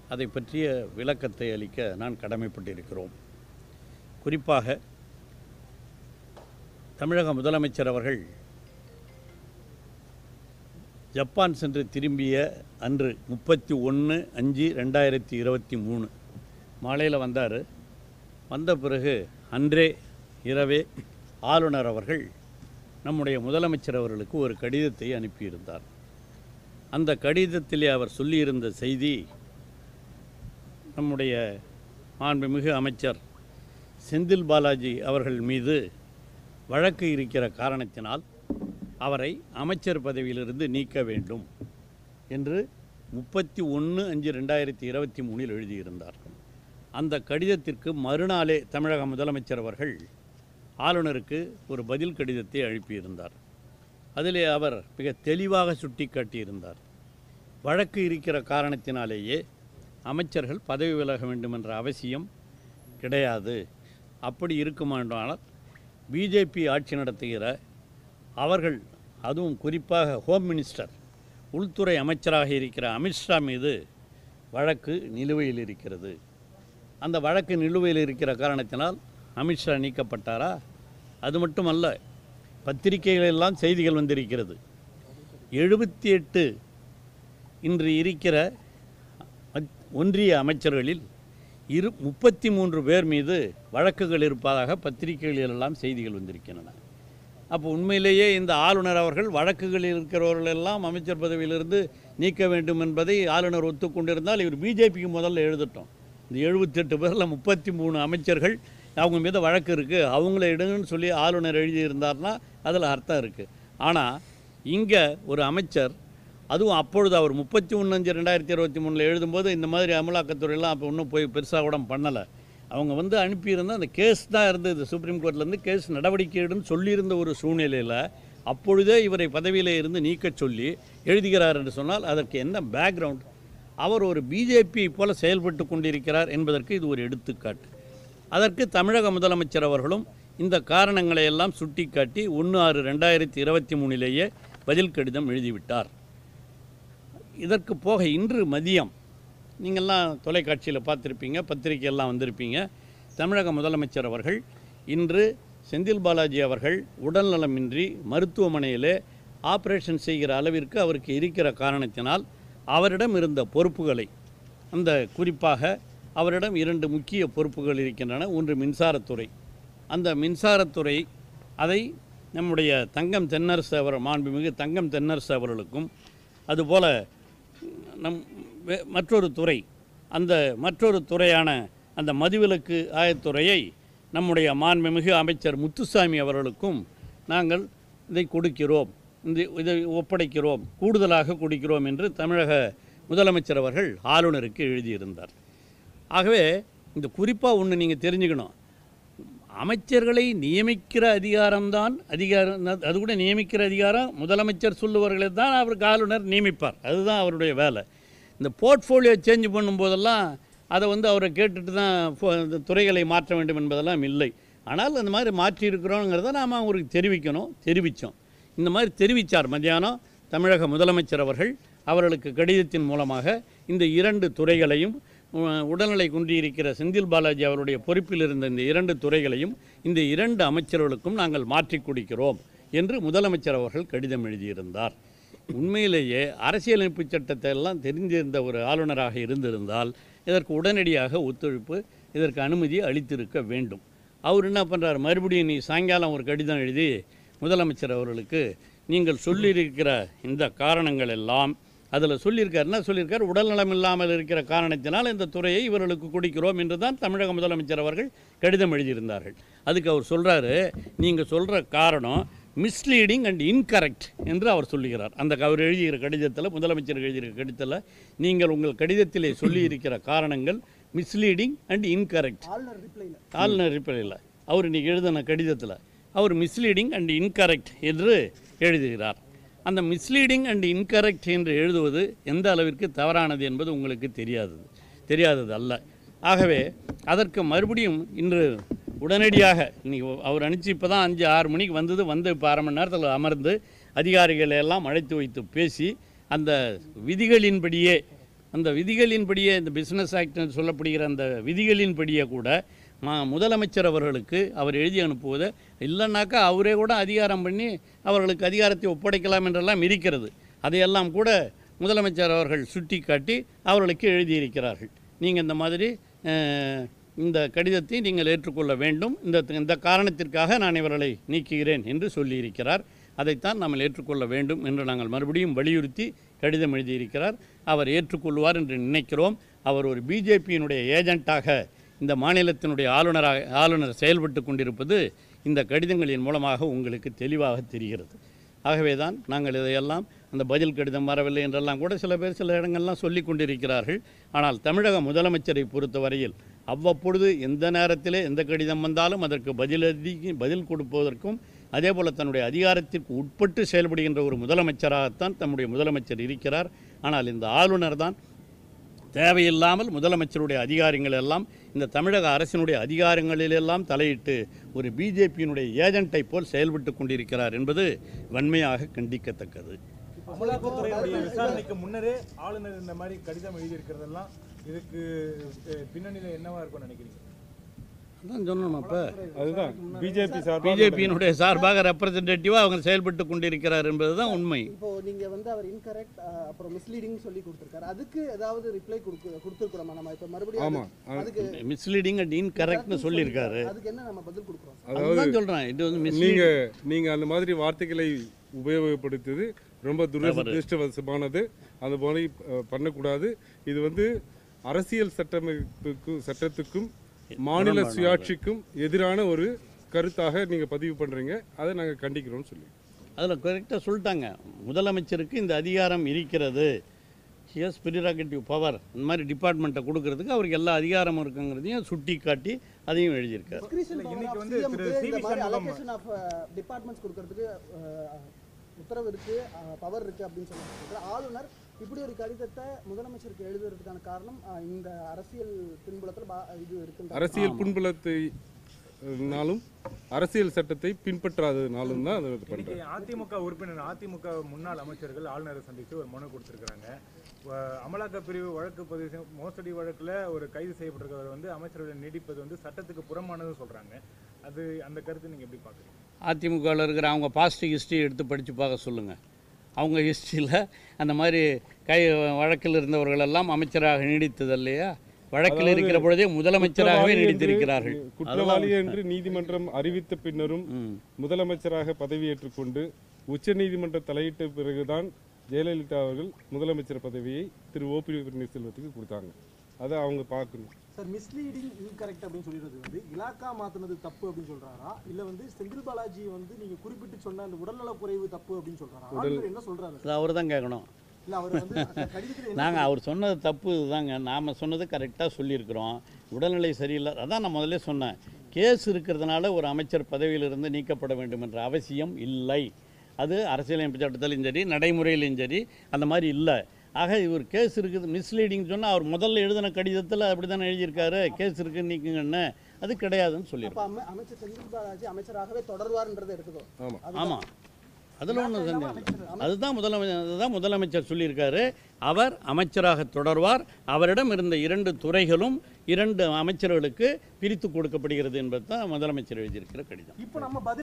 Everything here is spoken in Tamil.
அதை பற்றிய விளக்கத்தை அளிக்க நான் கடமைப்பட்டிருக்கிறோம் குறிப்பாக தமிழக முதலமைச்சர் அவர்கள் ஜப்பான் சென்று திரும்பிய அன்று முப்பத்தி ஒன்று அஞ்சு ரெண்டாயிரத்தி இருபத்தி மூணு மாலையில் வந்தார் வந்த பிறகு அன்றே இரவே ஆளுநர் அவர்கள் நம்முடைய முதலமைச்சர் அவர்களுக்கு ஒரு கடிதத்தை அனுப்பியிருந்தார் அந்த கடிதத்திலே அவர் சொல்லியிருந்த செய்தி நம்முடைய மாண்புமிகு அமைச்சர் செந்தில் பாலாஜி அவர்கள் மீது வழக்கு இருக்கிற காரணத்தினால் அவரை அமைச்சர் பதவியிலிருந்து நீக்க வேண்டும் என்று முப்பத்தி ஒன்று அஞ்சு ரெண்டாயிரத்தி இருபத்தி மூணில் எழுதியிருந்தார் அந்த கடிதத்திற்கு மறுநாளே தமிழக முதலமைச்சர் அவர்கள் ஆளுநருக்கு ஒரு பதில் கடிதத்தை அனுப்பியிருந்தார் அதிலே அவர் மிக தெளிவாக சுட்டிக்காட்டியிருந்தார் வழக்கு இருக்கிற காரணத்தினாலேயே அமைச்சர்கள் பதவி விலக வேண்டும் என்ற அவசியம் கிடையாது அப்படி இருக்குமானால் பிஜேபி ஆட்சி நடத்துகிற அவர்கள் அதுவும் குறிப்பாக ஹோம் மினிஸ்டர் உள்துறை அமைச்சராக இருக்கிற அமித்ஷா மீது வழக்கு நிலுவையில் இருக்கிறது அந்த வழக்கு நிலுவையில் இருக்கிற காரணத்தினால் அமித்ஷா நீக்கப்பட்டாரா அது மட்டுமல்ல பத்திரிகைகளெல்லாம் செய்திகள் வந்திருக்கிறது எழுபத்தி எட்டு இன்று இருக்கிற மத்- ஒன்றிய அமைச்சர்களில் இரு முப்பத்தி மூன்று பேர் மீது வழக்குகள் இருப்பதாக பத்திரிகைகளில் எல்லாம் செய்திகள் வந்திருக்கின்றன அப்போ உண்மையிலேயே இந்த ஆளுநர் அவர்கள் வழக்குகளில் இருக்கிறவர்கள் எல்லாம் அமைச்சர் பதவியிலிருந்து நீக்க வேண்டும் என்பதை ஆளுநர் ஒத்துக்கொண்டிருந்தால் இவர் பிஜேபிக்கு முதல்ல எழுதட்டும் இந்த எழுபத்தெட்டு பேரில் முப்பத்தி மூணு அமைச்சர்கள் அவங்க மீது வழக்கு இருக்குது அவங்கள எடுங்கன்னு சொல்லி ஆளுநர் எழுதியிருந்தார்னா அதில் அர்த்தம் இருக்குது ஆனால் இங்கே ஒரு அமைச்சர் அதுவும் அப்பொழுது அவர் முப்பத்தி ஒன்று அஞ்சு ரெண்டாயிரத்தி இருபத்தி மூணில் எழுதும்போது இந்த மாதிரி அமலாக்கத்துறையெல்லாம் அப்போ இன்னும் போய் பெருசாக கூட பண்ணலை அவங்க வந்து அனுப்பியிருந்த அந்த கேஸ் தான் இருந்தது சுப்ரீம் கோர்ட்லேருந்து கேஸ் நடவடிக்கை எடுன்னு சொல்லியிருந்த ஒரு சூழ்நிலையில் அப்பொழுதே இவரை பதவியில் இருந்து நீக்கச் சொல்லி எழுதுகிறார் என்று சொன்னால் அதற்கு என்ன பேக்ரவுண்ட் அவர் ஒரு பிஜேபி போல செயல்பட்டு கொண்டிருக்கிறார் என்பதற்கு இது ஒரு எடுத்துக்காட்டு அதற்கு தமிழக முதலமைச்சர் அவர்களும் இந்த காரணங்களை எல்லாம் சுட்டிக்காட்டி ஒன்று ஆறு ரெண்டாயிரத்தி இருபத்தி மூணிலேயே பதில் கடிதம் எழுதிவிட்டார் இதற்கு போக இன்று மதியம் நீங்கள்லாம் தொலைக்காட்சியில் பார்த்துருப்பீங்க பத்திரிகையெல்லாம் வந்திருப்பீங்க தமிழக முதலமைச்சர் அவர்கள் இன்று செந்தில் பாலாஜி அவர்கள் உடல்நலமின்றி மருத்துவமனையிலே ஆபரேஷன் செய்கிற அளவிற்கு அவருக்கு இருக்கிற காரணத்தினால் அவரிடம் இருந்த பொறுப்புகளை அந்த குறிப்பாக அவரிடம் இரண்டு முக்கிய பொறுப்புகள் இருக்கின்றன ஒன்று மின்சாரத்துறை அந்த மின்சாரத்துறை அதை நம்முடைய தங்கம் தென்னரசு அவர் மாண்புமிகு தங்கம் தென்னரசு அவர்களுக்கும் அதுபோல நம் வே- மற்றொரு துறை அந்த மற்றொரு துறையான அந்த மதுவிலக்கு ஆயத்துறையை நம்முடைய மாண்புமிகு அமைச்சர் முத்துசாமி அவர்களுக்கும் நாங்கள் இதை கொடுக்கிறோம் இந்த இதை ஒப்படைக்கிறோம் கூடுதலாக கொடுக்கிறோம் என்று தமிழக முதலமைச்சர் அவர்கள் ஆளுநருக்கு எழுதியிருந்தார் ஆகவே இந்த குறிப்பாக ஒன்று நீங்கள் தெரிஞ்சுக்கணும் அமைச்சர்களை நியமிக்கிற அதிகாரம்தான் அதிகாரம் அது கூட நியமிக்கிற அதிகாரம் முதலமைச்சர் சொல்லுவர்களை தான் அவருக்கு ஆளுநர் நியமிப்பார் அதுதான் அவருடைய வேலை இந்த போர்ட்ஃபோலியோ சேஞ்ச் பண்ணும்போதெல்லாம் அதை வந்து அவரை கேட்டுட்டு தான் ஃபோ- இந்த துறைகளை மாற்ற வேண்டும் என்பதெல்லாம் இல்லை ஆனால் அந்த மாதிரி மாற்றி இருக்கிறோங்கிறத நாம் அவருக்கு தெரிவிக்கணும் தெரிவித்தோம் இந்த மாதிரி தெரிவித்தார் மத்தியானம் தமிழக முதலமைச்சர் அவர்கள் அவர்களுக்கு கடிதத்தின் மூலமாக இந்த இரண்டு துறைகளையும் உ- உடல்நிலை குன்றியிருக்கிற செந்தில் பாலாஜி அவருடைய பொறுப்பில் இருந்த இந்த இரண்டு துறைகளையும் இந்த இரண்டு அமைச்சர்களுக்கும் நாங்கள் மாற்றிக் கொடுக்கிறோம் என்று முதலமைச்சர் அவர்கள் கடிதம் எழுதியிருந்தார் உண்மையிலேயே அரசியலமைப்பு சட்டத்தை எல்லாம் தெரிந்திருந்த ஒரு ஆளுநராக இருந்திருந்தால் இதற்கு உடனடியாக ஒத்துழைப்பு இதற்கு அனுமதி அளித்திருக்க வேண்டும் அவர் என்ன பண்ணுறார் மறுபடியும் நீ சாயங்காலம் ஒரு கடிதம் எழுதி முதலமைச்சர் அவர்களுக்கு நீங்கள் சொல்லியிருக்கிற இந்த காரணங்கள் எல்லாம் அதில் சொல்லியிருக்கார் என்ன சொல்லியிருக்கார் உடல்நலம் இல்லாமல் இருக்கிற காரணத்தினால் இந்த துறையை இவர்களுக்கு கொடுக்கிறோம் என்று தான் தமிழக முதலமைச்சர் அவர்கள் கடிதம் எழுதியிருந்தார்கள் அதுக்கு அவர் சொல்கிறாரு நீங்கள் சொல்கிற காரணம் மிஸ்லீடிங் அண்ட் இன்கரெக்ட் என்று அவர் சொல்லுகிறார் அந்த அவர் எழுதுகிற கடிதத்தில் முதலமைச்சர் எழுதுகிற கடிதத்தில் நீங்கள் உங்கள் கடிதத்திலே சொல்லியிருக்கிற காரணங்கள் மிஸ்லீடிங் அண்ட் இன்கரெக்ட் ஆளுநர் ரிப்ளைல ஆளுநர் ரிப்பலில் அவர் இன்னைக்கு எழுதின கடிதத்தில் அவர் மிஸ்லீடிங் அண்ட் இன்கரெக்ட் என்று எழுதுகிறார் அந்த மிஸ்லீடிங் அண்ட் இன்கரெக்ட் என்று எழுதுவது எந்த அளவிற்கு தவறானது என்பது உங்களுக்கு தெரியாதது தெரியாதது அல்ல ஆகவே அதற்கு மறுபடியும் இன்று உடனடியாக இன்னைக்கு அவர் அனுப்பிச்சு இப்போ தான் அஞ்சு ஆறு மணிக்கு வந்தது வந்து இப்போ அரை மணி நேரத்தில் அமர்ந்து அதிகாரிகளை எல்லாம் அழைத்து வைத்து பேசி அந்த விதிகளின்படியே அந்த விதிகளின்படியே இந்த பிஸ்னஸ் ஆக்ட் சொல்லப்படுகிற அந்த விதிகளின்படியே கூட மா முதலமைச்சர் அவர்களுக்கு அவர் எழுதி அனுப்புவதை இல்லைன்னாக்கா அவரே கூட அதிகாரம் பண்ணி அவர்களுக்கு அதிகாரத்தை ஒப்படைக்கலாம் என்றெல்லாம் இருக்கிறது அதையெல்லாம் கூட முதலமைச்சர் அவர்கள் சுட்டி காட்டி அவர்களுக்கு எழுதியிருக்கிறார்கள் நீங்கள் இந்த மாதிரி அஹ், இந்த கடிதத்தை நீங்கள் ஏற்றுக்கொள்ள வேண்டும் இந்த இந்த காரணத்திற்காக நான் இவர்களை நீக்குகிறேன் என்று சொல்லியிருக்கிறார் அதைத்தான் நாம் ஏற்றுக்கொள்ள வேண்டும் என்று நாங்கள் மறுபடியும் வலியுறுத்தி கடிதம் எழுதியிருக்கிறார் அவர் ஏற்றுக்கொள்வார் என்று நினைக்கிறோம் அவர் ஒரு பிஜேபியினுடைய ஏஜென்ட்டாக இந்த மாநிலத்தினுடைய ஆளுநராக ஆளுநர் செயல்பட்டு கொண்டிருப்பது இந்த கடிதங்களின் மூலமாக உங்களுக்கு தெளிவாக தெரிகிறது ஆகவே தான் நாங்கள் இதையெல்லாம் அந்த பதில் கடிதம் வரவில்லை என்றெல்லாம் கூட சில பேர் சில இடங்கள்லாம் சொல்லி கொண்டிருக்கிறார்கள் ஆனால் தமிழக முதலமைச்சரை பொறுத்தவரையில் அவ்வப்பொழுது எந்த நேரத்திலே எந்த கடிதம் வந்தாலும் அதற்கு பதிலதி பதில் கொடுப்பதற்கும் அதே போல் தன்னுடைய அதிகாரத்திற்கு உட்பட்டு செயல்படுகின்ற ஒரு முதலமைச்சராகத்தான் தம்முடைய முதலமைச்சர் இருக்கிறார் ஆனால் இந்த ஆளுநர் தான் தேவையில்லாமல் முதலமைச்சருடைய அதிகாரங்கள் எல்லாம் இந்த தமிழக அரசினுடைய அதிகாரங்களிலெல்லாம் தலையிட்டு ஒரு பிஜேபியினுடைய ஏஜென்ட்டை போல் செயல்பட்டு கொண்டிருக்கிறார் என்பது வன்மையாக கண்டிக்கத்தக்கது அமலாக்கத்துறையுடைய விசாரணைக்கு முன்னரே ஆளுநர் இந்த மாதிரி கடிதம் எழுதியிருக்கிறதெல்லாம் இதுக்கு அஹ், பின்னணியில என்னவா இருக்கும்னு நினைக்கிறீங்க அதான் சொன்னோம் அப்போ அதுதான் பிஜேபி சார்பாக பிஜேபியினுடைய சார்பாக ரெப்ரசன்டேட்டிவாக அவங்க செயல்பட்டு கொண்டிருக்கிறார் என்பதுதான் உண்மை இப்போ நீங்க வந்து அவர் இன்கரெக்ட் அப்புறம் மிஸ்லீடிங் சொல்லி கொடுத்திருக்காரு அதுக்கு ஏதாவது ரிப்ளை கொடுக்க கொடுத்துருக்குறோமா நம்ம இப்போ மறுபடியும் ஆமா. அது- அதுக்கு மிஸ்லீடிங் அண்ட் இன்கரெக்ட்னு சொல்லியிருக்காரு அதுக்கு என்ன நம்ம பதில் கொடுக்குறோம் அதுதான் சொல்கிறேன் இது வந்து நீங்க மிஸ்லீடிங் நீங்க அந்த மாதிரி வார்த்தைகளை உபயோகப்படுத்துவது ரொம்ப துரதிருஷ்டவசமானது அது போல அஹ், பண்ணக்கூடாது இது வந்து அரசியல் சட்டமைப்புக்கும் சட்டத்துக்கும் மாநில சுயாட்சிக்கும் எதிரான ஒரு கருத்தாக நீங்க பதிவு பண்றீங்க அதை நாங்க கண்டிக்கிறோம்னு சொல்லி அதில் கரெக்டாக சொல்லிட்டாங்க முதலமைச்சருக்கு இந்த அதிகாரம் இருக்கிறது ஹியஸ் ப்ரிராகேட்டிவ் பவர் இந்த மாதிரி டிபார்ட்மெண்ட்டை கொடுக்கறதுக்கு அவருக்கு எல்லா அதிகாரமும் இருக்குங்கிறதையும் சுட்டி காட்டி அதையும் எழுதியிருக்காரு Discretion power இன்னைக்கு of வந்து CM திரு க்கு சி. இந்த வி. மாதிரி சண்முகம் allocation of டிபார்ட்மெண்ட்ஸ் கொடுக்கறதுக்கு அஹ், உத்தரவு இருக்கு பவர் இருக்கு அப்படின்னு சொல்லிட்டு ஆளுநர் இப்படி ஒரு கடிதத்தை முதலமைச்சருக்கு எழுதுறதுக்கான காரணம் அஹ், இந்த அரசியல் பின்புலத்தில் பா- இது இருக்கு அரசியல் பின்புலத்தை னாலும் அரசியல் சட்டத்தை பின்பற்றாததுனாலும் தான் அதை பண்றேன் இன்னைக்கு அதிமுக உறுப்பினர் அதிமுக முன்னாள் அமைச்சர்கள் ஆளுநரை சந்தித்து ஒரு மனு கொடுத்திருக்காங்க வ- அமலாக்க பிரிவு வழக்கு பதிவு செய்ய- மோசடி வழக்குல ஒரு கைது செய்யப்பட்டிருக்கிறவர் வந்து அமைச்சர்களை நீடிப்பது வந்து சட்டத்துக்கு புறமானதுன்னு சொல்றாங்க அது அந்த கருத்து நீங்க எப்படி பாக்குறீங்க அதிமுகவில் இருக்கிற அவங்க பாஸ்ட் ஹிஸ்ட்ரி எடுத்து படித்து பார்க்க சொல்லுங்கள் அவங்க ஹிஸ்ட்ரியில் அந்த மாதிரி கை வழக்கில் இருந்தவர்கள் எல்லாம் அமைச்சராக நீடித்தது இல்லையா வழக்கில் இருக்கிற பொழுதே முதலமைச்சராகவே குற்றவாளி என்று- நீடித்திருக்கிறார்கள் குற்றவாளி என்று நீதிமன்றம் அறிவித்த பின்னரும் ம். முதலமைச்சராக பதவியேற்றுக் கொண்டு உச்சநீதிமன்ற தலையிட்ட பிறகுதான் ஜெயலலிதா அவர்கள் முதலமைச்சர் பதவியை திரு ஓ பி பன்னீர்செல்வத்துக்கு கொடுத்தாங்க அதை அவங்க பார்க்கணும் சார் மிஸ்லீடிங் இன்கரெக்ட் அப்படின்னு சொல்லிடுறது வந்து இலாக்கா மாத்துனது தப்பு அப்படின்னு சொல்றாரா இல்ல வந்து செந்தில் பாலாஜி வந்து நீங்க குறிப்பிட்டு சொன்ன அந்த உடல்நல குறைவு தப்பு அப்படின்னு சொல்றாரா ஆளுநர் என்ன சொல்றாரு அது அவர் தான் கேட்கணும் இல்ல அவர் வந்து அந்த கடிதத்துல என்ன நாங்கள் அவர் சொன்னது தப்பு இதுதாங்க நாம் சொன்னது கரெக்டாக சொல்லியிருக்கிறோம் உடல்நிலை சரியில்லை அதான் நான் முதல்ல சொன்னேன் கேஸ் இருக்கிறதுனால ஒரு அமைச்சர் பதவியிலிருந்து நீக்கப்பட வேண்டும் என்ற அவசியம் இல்லை அது அரசியலமைப்பு சட்டத்திலும் சரி நடைமுறையிலும் சரி அந்த மாதிரி இல்லை ஆக இவர் கேஸ் இருக்குது மிஸ்லீடிங் சொன்னால் அவர் முதல்ல எழுதின கடிதத்தில் அப்படி தானே எழுதியிருக்காரு கேஸ் இருக்குன்னு நீக்குங்கன்னு அது கிடையாதுன்னு சொல்லியிருக்கோம் அப்ப அம- அமைச்சர் செந்தில் பாலாஜி அமைச்சராகவே தொடர்வார்ன்றதை எடுத்துக்கோ ஆமா ஆமாம் அதில் ஒன்றும் சந்தேகம் இல்லை. அதுதான் முதலமைச்சர் அதுதான் முதலமைச்சர் சொல்லியிருக்காரு அவர் அமைச்சராக தொடர்வார் அவரிடம் இருந்த இரண்டு துறைகளும் இரண்டு அமைச்சர்களுக்கு பிரித்து கொடுக்கப்படுகிறது என்பது தான் முதலமைச்சர் எழுதியிருக்கிற கடிதம் இப்போ நம்ம பதில்